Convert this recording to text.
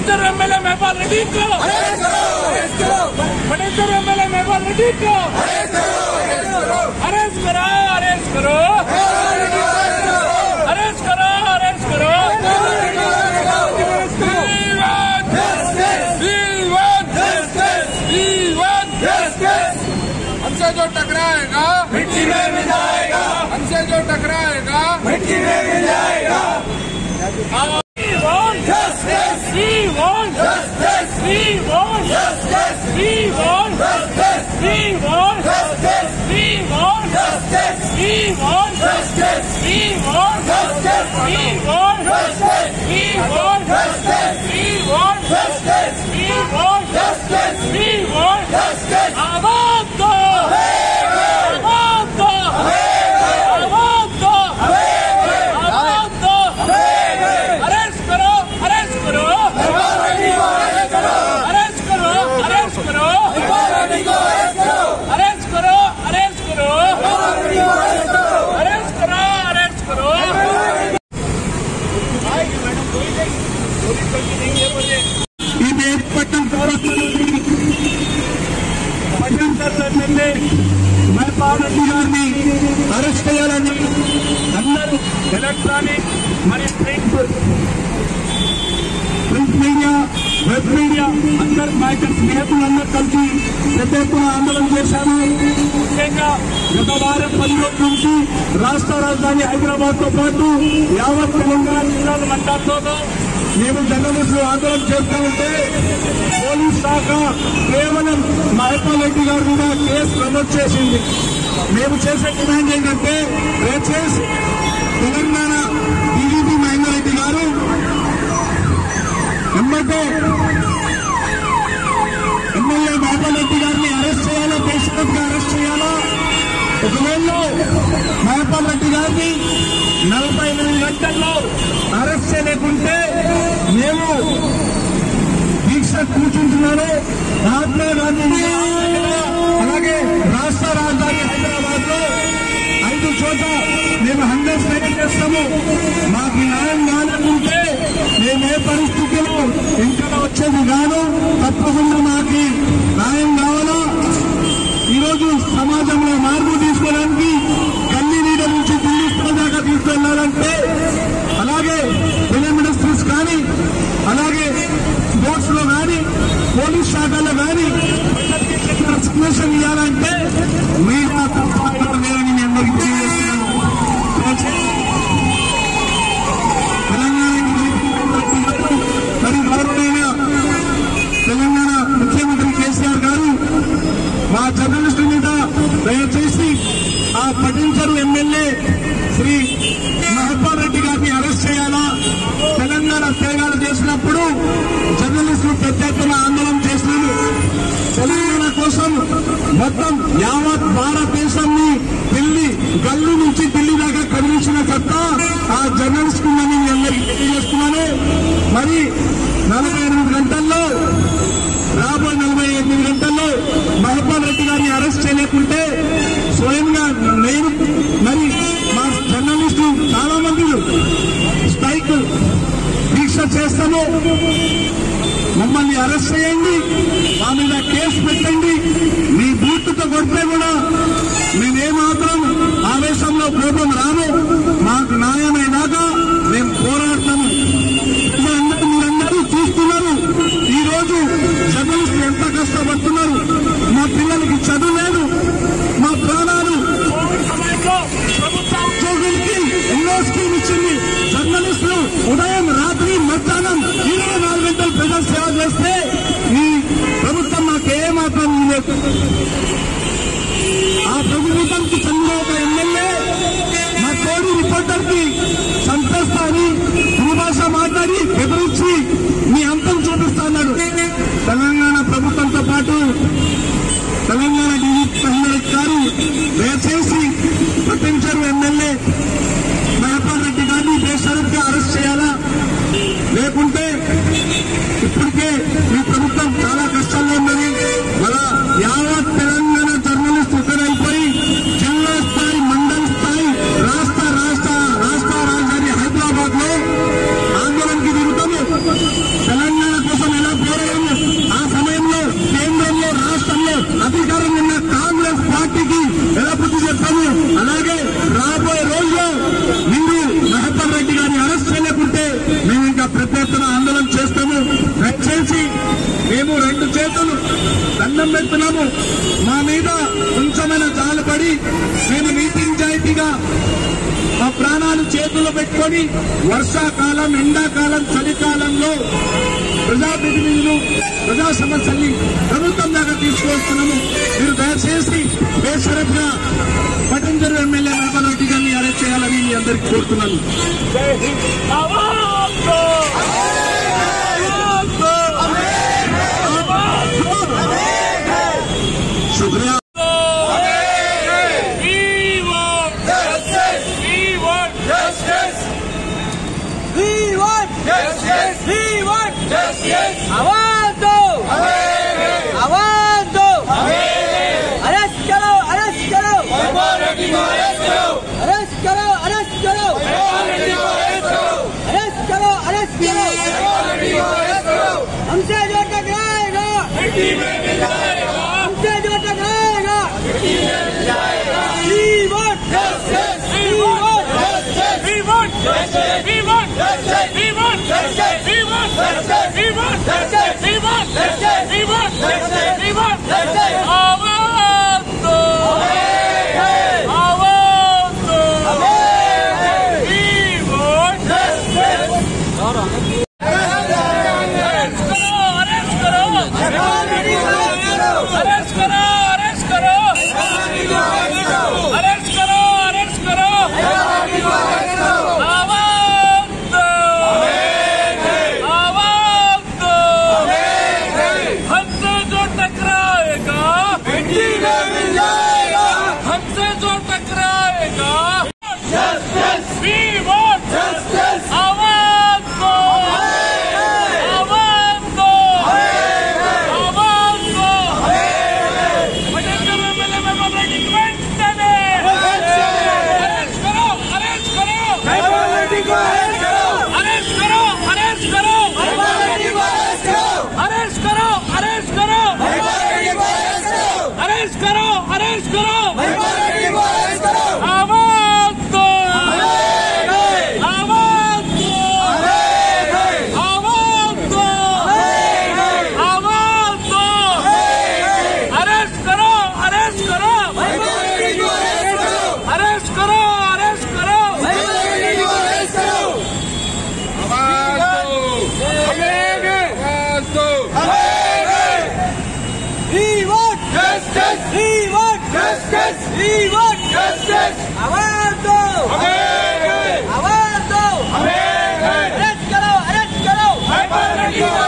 Pateshwar MLA मेहपाल Reddy को Pateshwar MLA मेहपाल Reddy को arrest करो अरेस्ट करो अरेस्ट करो अरेस्ट करो हमसे जो टकराएगा मिट्टी में मिलाएगा हमसे जो टकराएगा मिट्टी में मिलाएगा We want justice. We want justice. We want justice. We want justice. We want justice. We want justice. We want justice. We want justice. We want justice. We want justice. We want justice. We want justice. We want justice. आवाज दो आवाज दो आवाज दो आवाज दो arrest करो arrest करो अरेस्ट करो अरेस्ट करो अरेस्ट करो अरेस्ट करो अरेस्ट करो अरेस्ट करो ఈ మేపట్నం పట్టణంలో మైపారెడ్డి గారిని అరెస్ట్ చేయాలని అందరూ ఎలక్ట్రానిక్ మరియు print print media web media అందరు మా యొక్క స్నేహితులందరూ కలిసి పెద్ద ఎత్తున ఆందోళన చేశారు ముఖ్యంగా గత వారం పది రోజుల నుంచి రాష్ట్ర రాజధాని హైదరాబాద్ తో పాటు యావత్ తెలంగాణ జిల్లాల మండలంలోనూ మేము జర్నలిస్టులు ఆందోళన చేస్తూ ఉంటే పోలీస్ శాఖ కేవలం మహేపాల్ రెడ్డి గారి మీద కేసు నమోదు చేసింది మేము చేసే డిమాండ్ ఏంటంటే దయచేసి తెలంగాణ టీడీపీ మహేందర్ రెడ్డి గారు ఎమ్మటే ఎమ్మెల్యే మహేపాల్ రెడ్డి గారిని అరెస్ట్ చేయాలా పేషెంట్గా అరెస్ట్ చేయాలా ఒకవేళ మహేపాల్ రెడ్డి గారిని నలభై ఎనిమిది గంటల్లో అరెస్ట్ చేయలేకుంటే మేము దీక్ష కూర్చుంటున్నాను మహాత్మా గాంధీ అలాగే రాష్ట్ర రాజధాని హైదరాబాద్ లో ఐదు చోట్ల మేము హండ్రెడ్ స్ట్రైక్ చేస్తాము మాకు న్యాయం కానుకుంటే మేము ఏ పరిస్థితిలో ఇంకా వచ్చేది కాదు తప్పకుండా మాకు న్యాయం కావాలా ఈరోజు సమాజంలో మార్పు తీసుకోవడానికి గల్లీ నీడ నుంచి ఢిల్లీ స్థాయి దాకా తీసుకెళ్లాలంటే అలాగే ఫిలిం ఇండస్ట్రీస్ కానీ అలాగే స్పోర్ట్స్ లో కానీ పోలీస్ శాఖలో కానీ సిగ్నేషన్ ఇవ్వాలంటే మీడియా తప్పకుండా లేదని మీ అందరికీ తెలియజేస్తున్నాను తెలంగాణ మరి గౌరవమైన తెలంగాణ ముఖ్యమంత్రి కేసీఆర్ గారు మా జర్నలిస్టు మీద దయచేసి ఆ పటించరు ఎమ్మెల్యే శ్రీ మహబాల్ రెడ్డి గారిని అరెస్ట్ చేయాలా తెలంగాణ త్యాగాలు చేసినప్పుడు జర్నలిస్టులు పెద్ద ఎత్తున ఆందోళన చేసినారు తెలంగాణ కోసం మొత్తం యావత్ భారతదేశాన్ని ఢిల్లీ గల్లు నుంచి ఢిల్లీ దాకా కదిలించిన సత్త ఆ జర్నలిస్ట్ ఉందని మీ అందరికీ తెలియజేస్తున్నాను మరి నలభై ఎనిమిది గంటల్లో రాబోయే నలభై ఎనిమిది గంటల్లో మహబాల్ రెడ్డి గారిని అరెస్ట్ చేయలేకుంటే స్వయంగా నేను మరి మా జర్నలిస్టు చాలా మంది స్ట్రైక్ దీక్ష చేస్తాము మమ్మల్ని అరెస్ట్ చేయండి మా మీద కేసు పెట్టండి మీ బూత్తో కొడితే కూడా మేమేమాత్రం ఆవేశంలో కోపం రాము మాకు న్యాయమైనాక మేము పోరాడతాము మీరందరూ మీరందరూ చూస్తున్నారు ఈ రోజు జర్నలిస్టులు ఎంత కష్టపడుతున్నారు మా పిల్లలకి చదువు లేదు మా ప్రాణాలు సమయంలో ప్రభుత్వం ఉద్యోగులకి ఎన్నో స్కీమ్ ఇచ్చింది జర్నలిస్టులు ఉదయం రాత్రి మధ్యాహ్నం ఇరవై నాలుగు గంటలు ప్రజల సేవ చేస్తే ఈ ప్రభుత్వం మాకేమాత్రం లేదు ఆ ప్రభుత్వానికి చెందిన ఒక ఎమ్మెల్యే మా తోడి రిపోర్టర్ కి సంతోస్తా అని భాష మాట్లాడి బెదిరించి మీ అంతం చూపిస్తా అన్నాడు తెలంగాణ ప్రభుత్వంతో పాటు తెలంగాణ డీజీపీ మహిళ గారు దయచేసి పట్టించారు ఎమ్మెల్యే మహపాల్ రెడ్డి గారిని బేషరత్గా అరెస్ట్ చేయాలా లేకుంటే ఇప్పటికే ఈ ప్రభుత్వం చాలా కష్టాల్లో ఉన్నది మన యావత్ తెలంగాణ జర్నలిస్ట్ ఒకరైపోయి జిల్లా స్థాయి మండల స్థాయి రాష్ట్ర రాష్ట్ర రాష్ట్ర రాజధాని హైదరాబాద్ లో దండం పెడుతున్నాము మా మీద కొంచెమైనా జాలపడి మేము నీతి నిజాయితీగా మా ప్రాణాలు చేతుల్లో పెట్టుకొని వర్షాకాలం ఎండాకాలం చలికాలంలో ప్రజాప్రతినిధులు ప్రజా సమస్యల్ని ప్రభుత్వం దాకా తీసుకొస్తున్నాము మీరు దయచేసి బేషరఫ్గా పట్టంజరు ఎమ్మెల్యే మహబూబ్ రెడ్డి గారిని అరెస్ట్ చేయాలని మీ అందరికీ కోరుతున్నాను आवाज दो శుక్రియా We want justice. We want justice. We want Justice. We want Justice. आवाज दो आवाज दो अरेस्ट करो अरेस्ट करो Ready to arrest you. Arrest करो अरेस्ट करो Ready to arrest you. Arrest करो अरेस्ट करो Ready to arrest you. हमसे जो टकराएगा मिट्टी में मिल जाएगा. हमसे जो टकराएगा We want Justice. We want Justice. We want justice. We want justice. We want justice. We want justice. We want justice. We want justice. We want justice. We want justice. आवाज दो. आवाज दो. We want justice. Arrest करो, arrest करो. Arrest करो, arrest करो. Arrest करो, arrest करो. आवाज दो. आवाज दो. हमसे जो टकराएगा हमसे जो टकराएगा We want justice. आवाज दो. आवाज दो. आवाज दो. पटेल एमएलए में ममरेडी वेंटने अरेस्ट करो अरेस्ट करो अरेस्ट करो अरेस्ट करो अरेस्ट करो अरेस्ट करो अरेस्ट करो अरेस्ट करो अरेस्ट करो आवाज दो आवाज दो आवाज दो आवाज दो अरेस्ट करो अरेस्ट करो अरेस्ट करो अरेस्ट करो आवाज दो We want Justice! We want Justice! We want Justice! आवाज दो आवाज दो अरेस्ट करो अरेस्ट करो